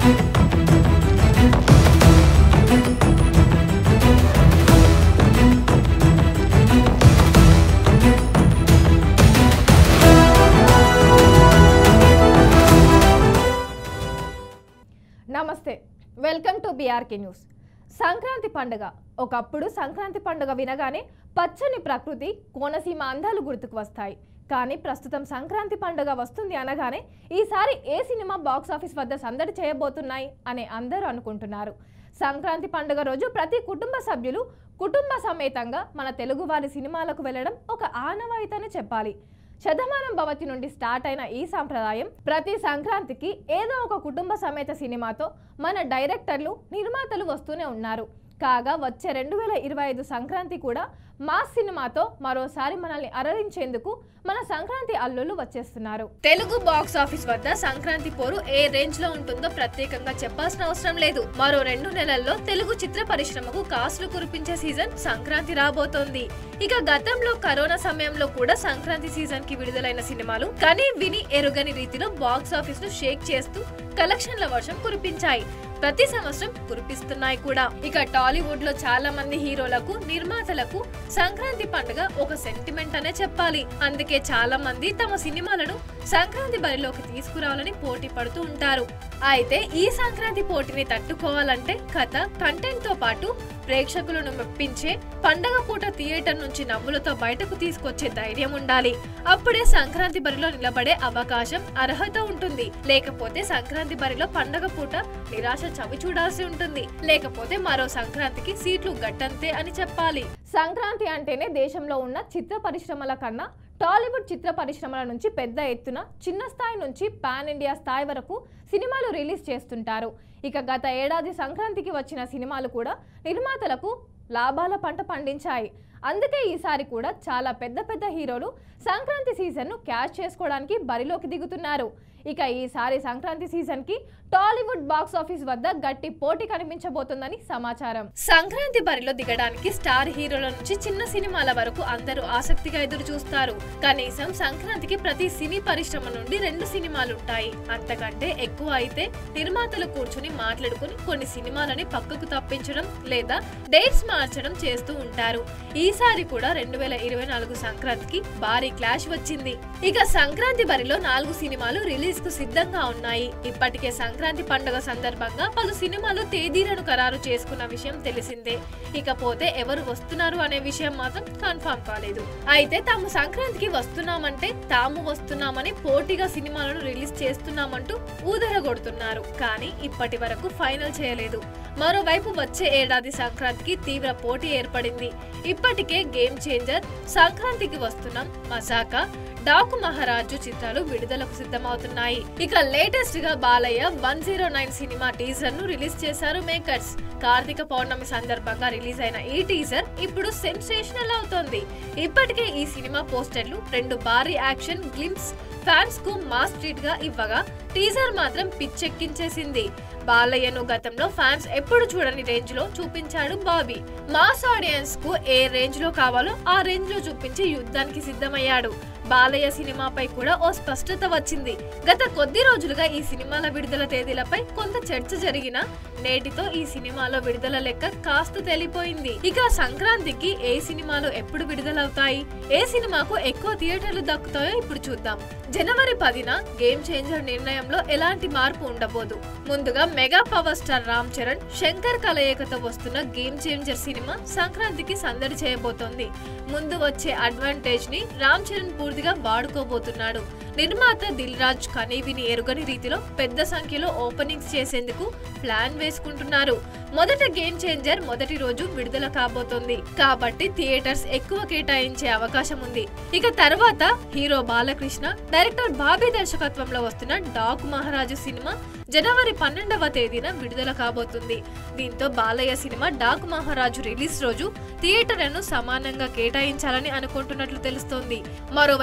నమస్తే welcome to BRK news Sankranti పండుగ ఒకప్పుడు సంక్రాంతి పండుగ వినగానే పచ్చని ప్రకృతి కోనసీమ అందాలు గుర్తుకు వస్తాయి కానీ ప్రస్తుతం సంక్రాంతి పండుగ వస్తుంది అనగానే ఈసారి ఏ సినిమా బాక్స్ ఆఫీస్ వద్ద సందడి చేయబోతున్నాయి అని అందరూ అనుకుంటున్నారు సంక్రాంతి పండుగ రోజు ప్రతి కుటుంబ సభ్యులు కుటుంబ సమేతంగా మన తెలుగువారి సినిమాలకు వెళ్ళడం ఒక ఆనవాయితీని చెప్పాలి శతమానం భవతి నుండి స్టార్ట్ అయిన ఈ సాంప్రదాయం ప్రతి సంక్రాంతికి ఏదో ఒక కుటుంబ సమేత సినిమాతో మన డైరెక్టర్లు నిర్మాతలు వస్తూనే ఉన్నారు కాగా వచ్చే రెండు వేల ఇరవై ఐదు సంక్రాంతి కూడా మాస్ సినిమాతో మరోసారి మనల్ని అరరించేందుకు మన సంక్రాంతి అల్లులు వచ్చేస్తున్నారు తెలుగు బాక్స్ ఆఫీస్ వద్ద సంక్రాంతి పోరు ఏ రేంజ్ లో ఉంటుందో ప్రత్యేకంగా చెప్పాల్సిన అవసరం లేదు మరో రెండు నెలల్లో తెలుగు చిత్ర పరిశ్రమకు కాసులు కురిపించే సీజన్ సంక్రాంతి రాబోతోంది ఇక గతంలో కరోనా సమయంలో కూడా సంక్రాంతి సీజన్ కి విడుదలైన సినిమాలు కని విని ఎరుగని రీతిలో బాక్స్ ఆఫీస్ ను షేక్ చేస్తూ కలెక్షన్ల వర్షం కురిపించాయి ప్రతి సంవత్సరం కురిపిస్తున్నాయి కూడా ఇక టాలీవుడ్ లో చాలా మంది హీరోలకు నిర్మాతలకు సంక్రాంతి పండుగ ఒక సెంటిమెంట్ అనే చెప్పాలి అందుకే చాలా మంది తమ సినిమాలను సంక్రాంతి బరిలోకి తీసుకురావాలని పోటీ పడుతూ ఉంటారు అయితే ఈ సంక్రాంతి పోటీని తట్టుకోవాలంటే కథ కంటెంట్ తో పాటు ప్రేక్షకులను మెప్పించే పండగ పూట థియేటర్ నుంచి నవ్వులతో బయటకు తీసుకొచ్చే ధైర్యం ఉండాలి అప్పుడే సంక్రాంతి బరిలో నిలబడే అవకాశం అర్హత ఉంటుంది లేకపోతే సంక్రాంతి బరిలో పండగ పూట నిరాశ చవి చూడాల్సి ఉంటుంది లేకపోతే మరో సంక్రాంతికి సీట్లు గట్టంతే అని చెప్పాలి సంక్రాంతి అంటేనే దేశంలో ఉన్న చిత్ర పరిశ్రమల కన్నా టాలీవుడ్ చిత్ర పరిశ్రమల నుంచి పెద్ద ఎత్తున చిన్న స్థాయి నుంచి పాన్ ఇండియా స్థాయి వరకు సినిమాలు రిలీజ్ చేస్తుంటారు ఇక గత ఏడాది సంక్రాంతికి వచ్చిన సినిమాలు కూడా నిర్మాతలకు లాభాల పంట పండించాయి అందుకే ఈసారి కూడా చాలా పెద్ద పెద్ద హీరోలు సంక్రాంతి సీజన్ను క్యాష్ చేసుకోవడానికి బరిలోకి దిగుతున్నారు ఇక ఈసారి సంక్రాంతి సీజన్ కి టాలీవుడ్ బాక్స్ ఆఫీస్ వద్ద గట్టి పోటీ కనిపించబోతుందని సమాచారం సంక్రాంతి బరిలో దిగడానికి స్టార్ హీరోల నుంచి చిన్న సినిమాల వరకు అందరూ ఆసక్తిగా ఎదురు చూస్తారు కనీసం సంక్రాంతికి ప్రతి సినీ పరిశ్రమ నుండి రెండు సినిమాలు ఉంటాయి అంతకంటే ఎక్కువ అయితే నిర్మాతలు కూర్చుని మాట్లాడుకుని కొన్ని సినిమాలని పక్కకు తప్పించడం లేదా డేట్స్ మార్చడం చేస్తూ ఉంటారు ఈసారి కూడా రెండు వేల ఇరవై నాలుగు సంక్రాంతికి భారీ క్లాష్ వచ్చింది ఇక సంక్రాంతి బరిలో నాలుగు సినిమాలు రిలీజ్ కు సిద్ధంగా ఉన్నాయి ఇప్పటికే సంక్రాంతి పండుగ సందర్భంగా పలు సినిమాలు తేదీలను ఖరారు చేసుకున్న విషయం తెలిసిందే ఇకపోతే ఎవరు వస్తున్నారు అనే విషయం మాత్రం కన్ఫర్మ్ కాలేదు అయితే తాము సంక్రాంతికి వస్తున్నామంటే తాము వస్తున్నామని పోటీగా సినిమాలను రిలీజ్ చేస్తున్నామంటూ ఊదరగొడుతున్నారు కానీ ఇప్పటి వరకు ఫైనల్ చేయలేదు మరోవైపు వచ్చే ఏడాది సంక్రాంతికి తీవ్ర పోటీ ఏర్పడింది ఇప్పటికే గేమ్ చేంజర్ సంక్రాంతికి వస్తున్నాం మజాకా డాకు మహారాజు చిత్రాలు విడుదలకు సిద్ధమవుతున్నాయి ఇక లేటెస్ట్ గా Balayya one zero nine cinema teaser ను రిలీజ్ చేశారు మేకర్స్ కార్తీక పౌర్ణమి సందర్భంగా రిలీజ్ అయిన ఈ టీజర్ ఇప్పుడు సెన్సేషనల్ అవుతోంది ఇప్పటికే ఈ సినిమా పోస్టర్లు రెండు భారీ యాక్షన్ గ్లిమ్స్ ఫ్యాన్స్ కు మాస్ ట్రీట్ గా ఇవ్వగా టీజర్ మాత్రం పిచ్చెక్కించేసింది బాలయ్యను గతంలో ఫ్యాన్స్ ఎప్పుడు చూడని రేంజ్ లో చూపించాడు బాబీ మాస్ ఆడియన్స్ కు ఏ రేంజ్ లో కావాలో ఆ రేంజ్ లో చూపించి యుద్ధానికి సిద్ధమయ్యాడు బాలయ్య సినిమాపై కూడా ఓ స్పష్టత వచ్చింది గత కొద్ది రోజులుగా ఈ సినిమాల విడుదల తేదీలపై కొంత చర్చ జరిగిన నేటితో ఈ సినిమాలో విడుదల లెక్క కాస్త తేలిపోయింది ఇక సంక్రాంతికి ఏ సినిమాలు ఎప్పుడు విడుదలవుతాయి ఏ సినిమాకు ఎక్కువ థియేటర్లు దక్కుతాయో ఇప్పుడు చూద్దాం జనవరి పదిన గేమ్ చేంజర్ నిర్ణయంలో ఎలాంటి మార్పు ఉండబోదు ముందుగా mega power star Ram Charan Shankar కలయికతో వస్తున్న గేమ్ చేంజర్ సినిమా సంక్రాంతికి సందడి చేయబోతోంది ముందు వచ్చే అడ్వాంటేజ్ ని రామ్ చరణ్ పూర్తిగా వాడుకోబోతున్నాడు నిర్మాత దిల్ రాజ్ కనీవిని ఎరుగని రీతిలో పెద్ద సంఖ్యలో ఓపెనింగ్స్ చేసేందుకు ప్లాన్ వేసుకుంటున్నారు మొదట గేమ్ చేంజర్ మొదటి రోజు విడుదల కాబోతోంది కాబట్టి థియేటర్స్ ఎక్కువ కేటాయించే అవకాశం ఉంది ఇక తర్వాత హీరో బాలకృష్ణ డైరెక్టర్ బాబీ దర్శకత్వంలో వస్తున్న డాక్ మహారాజు సినిమా జనవరి పన్నెండవ తేదీన విడుదల కాబోతుంది దీంతో బాలయ్య సినిమా డాక్ మహారాజు రిలీజ్ రోజు థియేటర్లను సమానంగా కేటాయించాలని అనుకుంటున్నట్లు తెలుస్తోంది మరోవైపు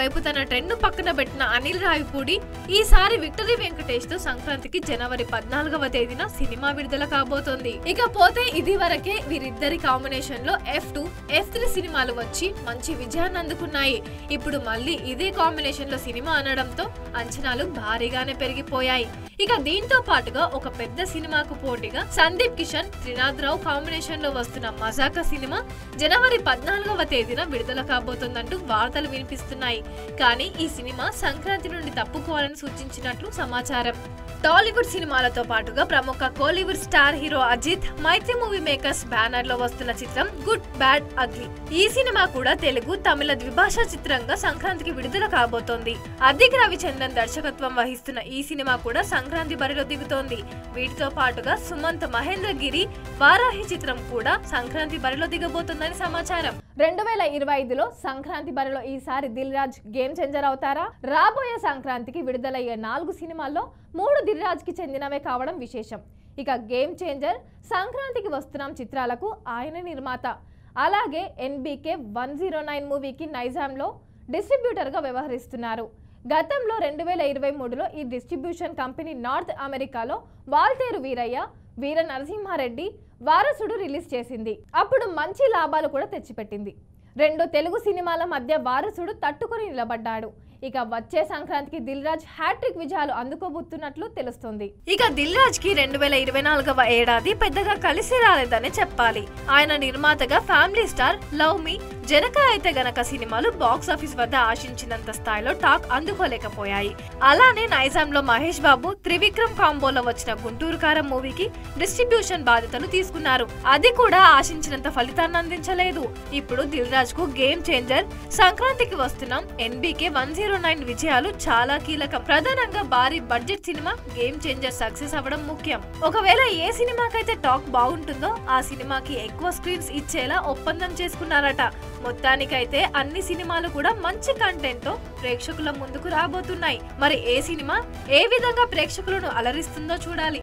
మరోవైపు తన ట్రెండ్ పక్కన పెట్టిన అనిల్ రావిపూడి ఈసారి విక్టరీ వెంకటేష్ తో సంక్రాంతికి జనవరి పద్నాలుగవ తేదీన సినిమా విడుదల కాబోతోంది ఇకపోతే ఇది వరకే వీరిద్దరి కాంబినేషన్ లో ఎఫ్ టూ ఎఫ్ త్రీ సినిమాలు వచ్చి మంచి విజయాన్ని అందుకున్నాయి ఇప్పుడు మళ్ళీ ఇదే కాంబినేషన్ లో సినిమా అనడంతో అంచనాలు భారీగానే పెరిగిపోయాయి ఇక దీంతో పాటుగా ఒక పెద్ద సినిమాకు పోటీగా సందీప్ కిషన్ త్రినాథ్ రావు కాంబినేషన్ లో వస్తున్న మజాకా సినిమా జనవరి పద్నాలుగవ తేదీన విడుదల కాబోతోందంటూ వార్తలు వినిపిస్తున్నాయి కానీ ఈ సినిమా సంక్రాంతి నుండి తప్పుకోవాలని సూచించినట్లు సమాచారం టాలీవుడ్ సినిమాలతో పాటుగా ప్రముఖ Kollywood star hero Ajith Mythri movie makers banner లో వస్తున్న చిత్రం గుడ్ బ్యాడ్ అగ్లీ ఈ సినిమా కూడా తెలుగు తమిళ ద్విభాషా చిత్రంగా సంక్రాంతికి విడుదల కాబోతోంది అద్దిక్ రవిచంద్రన్ దర్శకత్వం వహిస్తున్న ఈ సినిమా కూడా సంక్రాంతి బరిలో దిగుతోంది వీటితో పాటుగా సుమంత్ మహేంద్రగిరి వారాహి చిత్రం కూడా సంక్రాంతి బరిలో దిగబోతోందని సమాచారం రెండు వేల ఇరవై ఐదులో సంక్రాంతి బరిలో ఈసారి దిల్ రాజ్ గేమ్ చేంజర్ అవుతారా రాబోయే సంక్రాంతికి విడుదలయ్యే నాలుగు సినిమాల్లో మూడు దిల్ రాజ్ కి చెందినవే కావడం విశేషం ఇక గేమ్ చేంజర్ సంక్రాంతికి వస్తున్నాం చిత్రాలకు ఆయన నిర్మాత అలాగే ఎన్బీకే వన్ జీరో నైన్ మూవీకి నైజాంలో డిస్ట్రిబ్యూటర్గా వ్యవహరిస్తున్నారు గతంలో రెండు వేల ఇరవై మూడులో ఈ డిస్ట్రిబ్యూషన్ కంపెనీ నార్త్ అమెరికాలో వాల్తేరు వీరయ్య వీర నరసింహారెడ్డి వారసుడు రిలీజ్ చేసింది అప్పుడు మంచి లాభాలు కూడా తెచ్చిపెట్టింది రెండు తెలుగు సినిమాల మధ్య వారసుడు తట్టుకొని నిలబడ్డాడు ఇక వచ్చే సంక్రాంతికి దిల్ రాజ్ హ్యాట్రిక్ విజయాలు అందుకోబోతున్నట్లు తెలుస్తుంది ఇక దిల్ రాజ్ కి రెండు వేల ఇరవై నాలుగవ ఏడాది పెద్దగా కలిసి రాలేదని చెప్పాలి ఆయన నిర్మాతగా family star love me Janaka Aithe Ganaka సినిమాలు బాక్స్ ఆఫీస్ వద్ద ఆశించినంత స్థాయిలో టాక్ అందుకోలేకపోయాయి అలానే నైజాంలో మహేష్ బాబు త్రివిక్రమ్ కాంబోలో వచ్చిన గుంటూరు కారం మూవీకి డిస్ట్రిబ్యూషన్ బాధ్యతలు తీసుకున్నారు అది కూడా ఆశించినంత ఫలితాన్ని అందించలేదు ఇప్పుడు దిల్ రాజ్ కు గేమ్ చేంజర్ సంక్రాంతికి వస్తున్నాం ఎన్బీకే వన్ జీరో నైన్ విజయాలు చాలా కీలకం ప్రధానంగా భారీ budget cinema game changer success అవ్వడం ముఖ్యం ఒకవేళ ఏ సినిమాకైతే టాక్ బాగుంటుందో ఆ సినిమాకి ఎక్కువ స్క్రీన్స్ ఇచ్చేలా ఒప్పందం చేసుకున్నారట మొత్తానికైతే అన్ని సినిమాలు కూడా మంచి కంటెంట్ తో ప్రేక్షకుల ముందుకు రాబోతున్నాయి మరి ఏ సినిమా ఏ విధంగా ప్రేక్షకులను అలరిస్తుందో చూడాలి